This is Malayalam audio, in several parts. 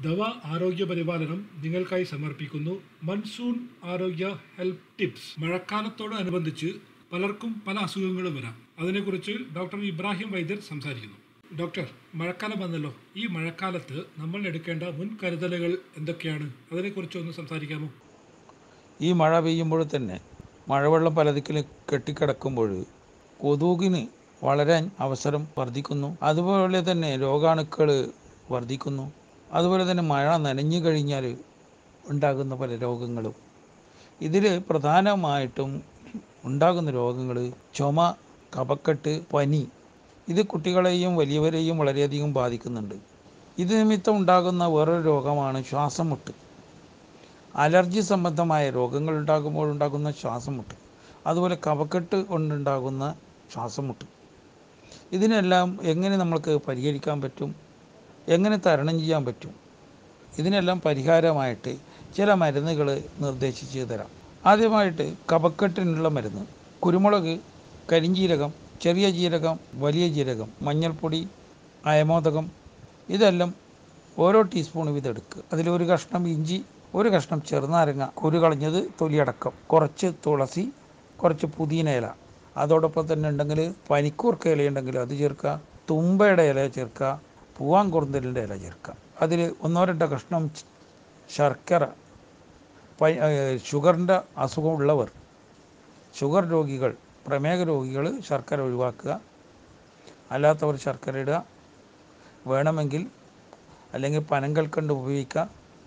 ദവ ആരോഗ്യ പരിപാലനം നിങ്ങൾക്കായി സമർപ്പിക്കുന്നു മൺസൂൺ ആരോഗ്യ ഹെൽത്ത് ടിപ്സ് മഴക്കാലത്തോടനുബന്ധിച്ച് പലർക്കും പല അസുഖങ്ങളും വരാം അതിനെക്കുറിച്ച് ഡോക്ടർ ഇബ്രാഹിം വൈദ്യർ സംസാരിക്കുന്നു ഡോക്ടർ മഴക്കാലം വന്നല്ലോ ഈ മഴക്കാലത്ത് നമ്മൾ എടുക്കേണ്ട മുൻകരുതലുകൾ എന്തൊക്കെയാണ് അതിനെക്കുറിച്ച് ഒന്ന് സംസാരിക്കാമോ ഈ മഴ പെയ്യുമ്പോൾ തന്നെ മഴവെള്ളം പലതിക്കലും കെട്ടിക്കിടക്കുമ്പോൾ കൊതുകിന് വളരാൻ അവസരം വർദ്ധിക്കുന്നു അതുപോലെ തന്നെ രോഗാണുക്കൾ വർദ്ധിക്കുന്നു അതുപോലെ തന്നെ മഴ നനഞ്ഞു കഴിഞ്ഞാൽ ഉണ്ടാകുന്ന പല രോഗങ്ങളും ഇതിൽ പ്രധാനമായിട്ടും ഉണ്ടാകുന്ന രോഗങ്ങൾ ചുമ കഫക്കെട്ട് പനി ഇത് കുട്ടികളെയും വലിയവരെയും വളരെയധികം ബാധിക്കുന്നുണ്ട് ഇത് നിമിത്തം ഉണ്ടാകുന്ന വേറൊരു രോഗമാണ് ശ്വാസം മുട്ട് അലർജി സംബന്ധമായ രോഗങ്ങൾ ഉണ്ടാകുമ്പോൾ ഉണ്ടാകുന്ന ശ്വാസം മുട്ട് അതുപോലെ കഫക്കെട്ട് കൊണ്ടുണ്ടാകുന്ന ശ്വാസം മുട്ട് ഇതിനെല്ലാം എങ്ങനെ നമ്മൾക്ക് പരിഹരിക്കാൻ പറ്റും എങ്ങനെ തരണം ചെയ്യാൻ പറ്റും ഇതിനെല്ലാം പരിഹാരമായിട്ട് ചില മരുന്നുകൾ നിർദ്ദേശിച്ച് തരാം ആദ്യമായിട്ട് കഫക്കെട്ടിനുള്ള മരുന്ന് കുരുമുളക് കരിഞ്ജീരകം ചെറിയ ജീരകം വലിയ ജീരകം മഞ്ഞൾപ്പൊടി അയമോദകം ഇതെല്ലാം ഓരോ ടീസ്പൂൺ വീതം എടുക്കുക അതിലൊരു കഷ്ണം ഇഞ്ചി ഒരു കഷ്ണം ചെറുനാരങ്ങ കുരു കളഞ്ഞത് തൊലിയടക്കം കുറച്ച് തുളസി കുറച്ച് പുതിന ഇല അതോടൊപ്പം തന്നെ ഉണ്ടെങ്കിൽ പനിക്കൂർക്ക ഇല ഉണ്ടെങ്കിൽ അത് ചേർക്കുക തുമ്പയുടെ ഇല ചേർക്കുക പൂവാങ്കുറുന്തലിൻ്റെ ഇല ചേർക്കുക അതിൽ ഒന്നോ രണ്ടോ കഷ്ണം ച- ശർക്കര പ ഷുഗറിൻ്റെ അസുഖമുള്ളവർ ഷുഗർ രോഗികൾ പ്രമേഹ രോഗികൾ ശർക്കര ഒഴിവാക്കുക അല്ലാത്തവർ ശർക്കര ഇടുക വേണമെങ്കിൽ അല്ലെങ്കിൽ പനങ്കൽക്കണ്ട് ഉപയോഗിക്കുക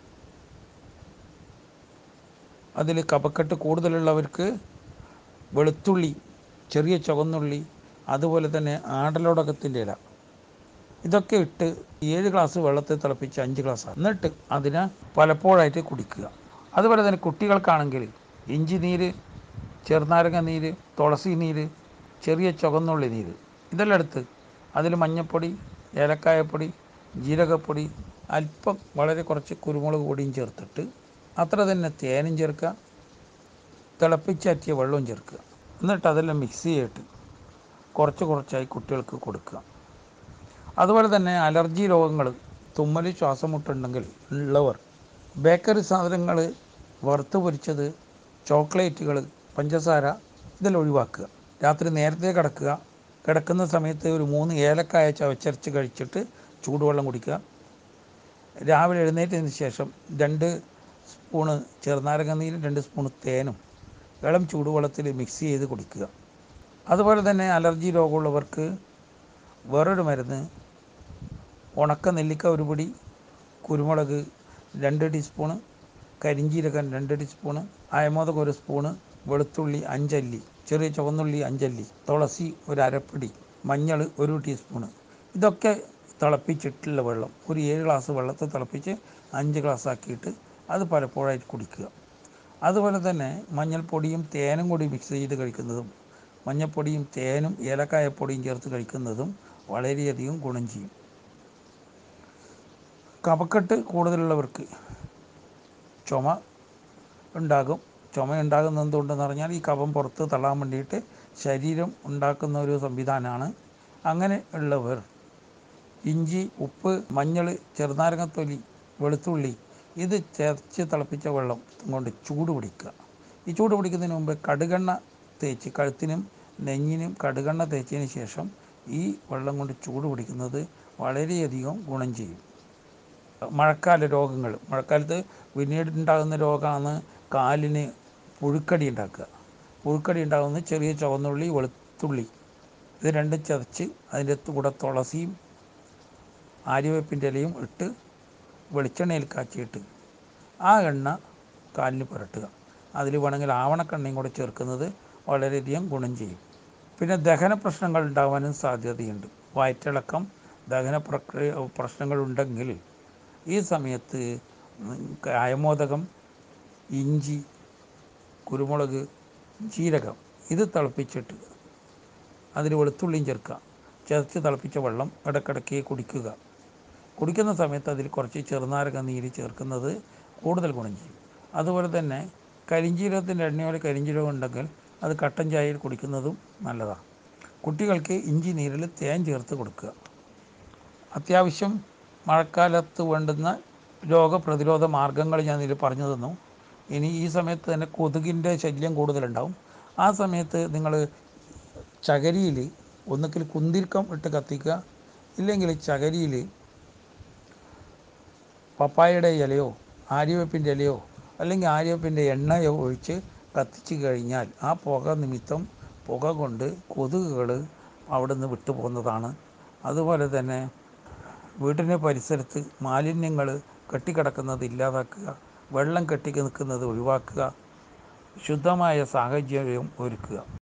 അതിൽ കഫക്കെട്ട് കൂടുതലുള്ളവർക്ക് വെളുത്തുള്ളി ചെറിയ ചുവന്നുള്ളി അതുപോലെ തന്നെ ആടലോടകത്തിൻ്റെ ഇല ഇതൊക്കെ ഇട്ട് ഏഴ് ഗ്ലാസ് വെള്ളത്തിൽ തിളപ്പിച്ച് അഞ്ച് ഗ്ലാസ് എന്നിട്ട് അതിനെ പലപ്പോഴായിട്ട് കുടിക്കുക അതുപോലെ തന്നെ കുട്ടികൾക്കാണെങ്കിൽ ഇഞ്ചി നീര് ചെറുനാരങ്ങ നീര് തുളസി നീര് ചെറിയ ചുവന്നുള്ളി നീര് ഇതെല്ലാം എടുത്ത് അതിൽ മഞ്ഞൾപ്പൊടി ഏലക്കായപ്പൊടി ജീരകപ്പൊടി അല്പം വളരെ കുറച്ച് കുരുമുളക് പൊടിയും ചേർത്തിട്ട് അത്ര തന്നെ തേനും ചേർക്കുക തിളപ്പിച്ചാറ്റിയ വെള്ളവും ചേർക്കുക എന്നിട്ട് അതെല്ലാം മിക്സ് ചെയ്തിട്ട് കുറച്ച് കുറച്ചായി കുട്ടികൾക്ക് കൊടുക്കുക അതുപോലെ തന്നെ അലർജി രോഗങ്ങൾ തുമ്മൽ ശ്വാസം മുട്ടുണ്ടെങ്കിൽ ഉള്ളവർ ബേക്കറി സാധനങ്ങൾ വറുത്ത് പൊരിച്ചത് ചോക്ലേറ്റുകൾ പഞ്ചസാര ഇതെല്ലാം ഒഴിവാക്കുക രാത്രി നേരത്തെ കിടക്കുക കിടക്കുന്ന സമയത്ത് ഒരു മൂന്ന് ഏലക്കായ ചവച്ചരച്ച് കഴിച്ചിട്ട് ചൂടുവെള്ളം കുടിക്കുക രാവിലെ എഴുന്നേറ്റതിന് ശേഷം രണ്ട് സ്പൂണ് ചെറുനാരങ്ങ നീരും രണ്ട് സ്പൂണ് തേനും ഇളം ചൂടുവെള്ളത്തിൽ മിക്സ് ചെയ്ത് കുടിക്കുക അതുപോലെ തന്നെ അലർജി രോഗമുള്ളവർക്ക് വേറൊരു മരുന്ന് ഉണക്ക നെല്ലിക്ക ഒരു പൊടി കുരുമുളക് രണ്ട് ടീസ്പൂണ് കരിഞ്ചീരകം രണ്ട് ടീസ്പൂണ് അയമോദകം ഒരു സ്പൂണ് വെളുത്തുള്ളി അഞ്ചല്ലി ചെറിയ ചുവന്നുള്ളി അഞ്ചല്ലി തുളസി ഒരു അരപ്പിടി മഞ്ഞൾ ഒരു ടീസ്പൂണ് ഇതൊക്കെ തിളപ്പിച്ചിട്ടുള്ള വെള്ളം ഒരു ഏഴ് ഗ്ലാസ് വെള്ളത്തിൽ തിളപ്പിച്ച് അഞ്ച് ഗ്ലാസ് ആക്കിയിട്ട് അത് പലപ്പോഴായിട്ട് കുടിക്കുക അതുപോലെ തന്നെ മഞ്ഞൾപ്പൊടിയും തേനും കൂടി മിക്സ് ചെയ്ത് കഴിക്കുന്നതും മഞ്ഞൾപ്പൊടിയും തേനും ഏലക്കായപ്പൊടിയും ചേർത്ത് കഴിക്കുന്നതും വളരെയധികം ഗുണം ചെയ്യും കഫക്കെട്ട് കൂടുതലുള്ളവർക്ക് ചുമ ഉണ്ടാകും ചുമ ഉണ്ടാകുന്നത് എന്തുകൊണ്ടെന്ന് പറഞ്ഞാൽ ഈ കഫം പുറത്ത് തള്ളാൻ വേണ്ടിയിട്ട് ശരീരം ഉണ്ടാക്കുന്ന ഒരു സംവിധാനമാണ് അങ്ങനെ ഉള്ളവർ ഇഞ്ചി ഉപ്പ് മഞ്ഞൾ ചെറുനാരങ്ങത്തൊലി വെളുത്തുള്ളി ഇത് ചേർച്ച് തിളപ്പിച്ച വെള്ളം കൊണ്ട് ചൂട് പിടിക്കുക ഈ ചൂട് പിടിക്കുന്നതിന് മുമ്പ് കടുകെണ്ണ തേച്ച് കഴുത്തിനും നെഞ്ഞിനും കടുകെണ്ണ തേച്ചതിന് ശേഷം ഈ വെള്ളം കൊണ്ട് ചൂട് പിടിക്കുന്നത് വളരെയധികം ഗുണം ചെയ്യും മഴക്കാല രോഗങ്ങൾ മഴക്കാലത്ത് പിന്നീട് ഉണ്ടാകുന്ന രോഗമാണ് കാലിന് പുഴുക്കടി ഉണ്ടാക്കുക പുഴുക്കടി ഉണ്ടാകുന്നത് ചെറിയ ചുവന്നുള്ളി വെളുത്തുള്ളി ഇത് രണ്ടും ചതച്ച് അതിൻ്റെ കൂടെ തുളസിയും ആര്യവേപ്പിൻ്റെ ഇലയും ഇട്ട് വെളിച്ചെണ്ണയിൽ കാച്ചിയിട്ട് ആ എണ്ണ കാലിന് പുരട്ടുക അതിൽ വേണമെങ്കിൽ ആവണക്കെണ്ണയും കൂടെ ചേർക്കുന്നത് വളരെയധികം ഗുണം ചെയ്യും പിന്നെ ദഹന പ്രശ്നങ്ങൾ ഉണ്ടാവാനും സാധ്യതയുണ്ട് വയറ്റിളക്കം ദഹന പ്രക്രിയ പ്രശ്നങ്ങളുണ്ടെങ്കിൽ ഈ സമയത്ത് അയമോദകം ഇഞ്ചി കുരുമുളക് ജീരകം ഇത് തിളപ്പിച്ചിട്ട് അതിൽ വെളുത്തുള്ളിയും ചേർക്കുക ചതച്ച് തിളപ്പിച്ച വെള്ളം ഇടയ്ക്കിടയ്ക്ക് കുടിക്കുക കുടിക്കുന്ന സമയത്ത് അതിൽ കുറച്ച് ചെറുനാരങ്ങ നീര് ചേർക്കുന്നത് കൂടുതൽ ഗുണം ചെയ്യും അതുപോലെ തന്നെ കരിഞ്ജീരകത്തിൻ്റെ എണ്ണയോടെ കരിഞ്ജീരകം ഉണ്ടെങ്കിൽ അത് കട്ടൻ ചായയിൽ കുടിക്കുന്നതും നല്ലതാണ് കുട്ടികൾക്ക് ഇഞ്ചി നീരിൽ തേൻ ചേർത്ത് കൊടുക്കുക അത്യാവശ്യം മഴക്കാലത്ത് വേണ്ടുന്ന രോഗപ്രതിരോധ മാർഗങ്ങൾ ഞാൻ ഇതിൽ പറഞ്ഞു തന്നു ഇനി ഈ സമയത്ത് തന്നെ കൊതുകിൻ്റെ ശല്യം കൂടുതലുണ്ടാവും ആ സമയത്ത് നിങ്ങൾ ചകരിയിൽ ഒന്നുകിൽ കുന്തിരിക്കം ഇട്ട് കത്തിക്കുക ഇല്ലെങ്കിൽ ചകരിയിൽ പപ്പായയുടെ ഇലയോ ആര്യവേപ്പിൻ്റെ ഇലയോ അല്ലെങ്കിൽ ആര്യവേപ്പിൻ്റെ എണ്ണയോ ഒഴിച്ച് കത്തിച്ച് കഴിഞ്ഞാൽ ആ പുക നിമിത്തം പുക കൊണ്ട് കൊതുകുകൾ അവിടെ നിന്ന് വിട്ടു പോകുന്നതാണ് അതുപോലെ തന്നെ വീട്ടിൻ്റെ പരിസരത്ത് മാലിന്യങ്ങൾ കെട്ടിക്കിടക്കുന്നത് ഇല്ലാതാക്കുക വെള്ളം കെട്ടി നിൽക്കുന്നത് ഒഴിവാക്കുക ശുദ്ധമായ സാഹചര്യം ഒരുക്കുക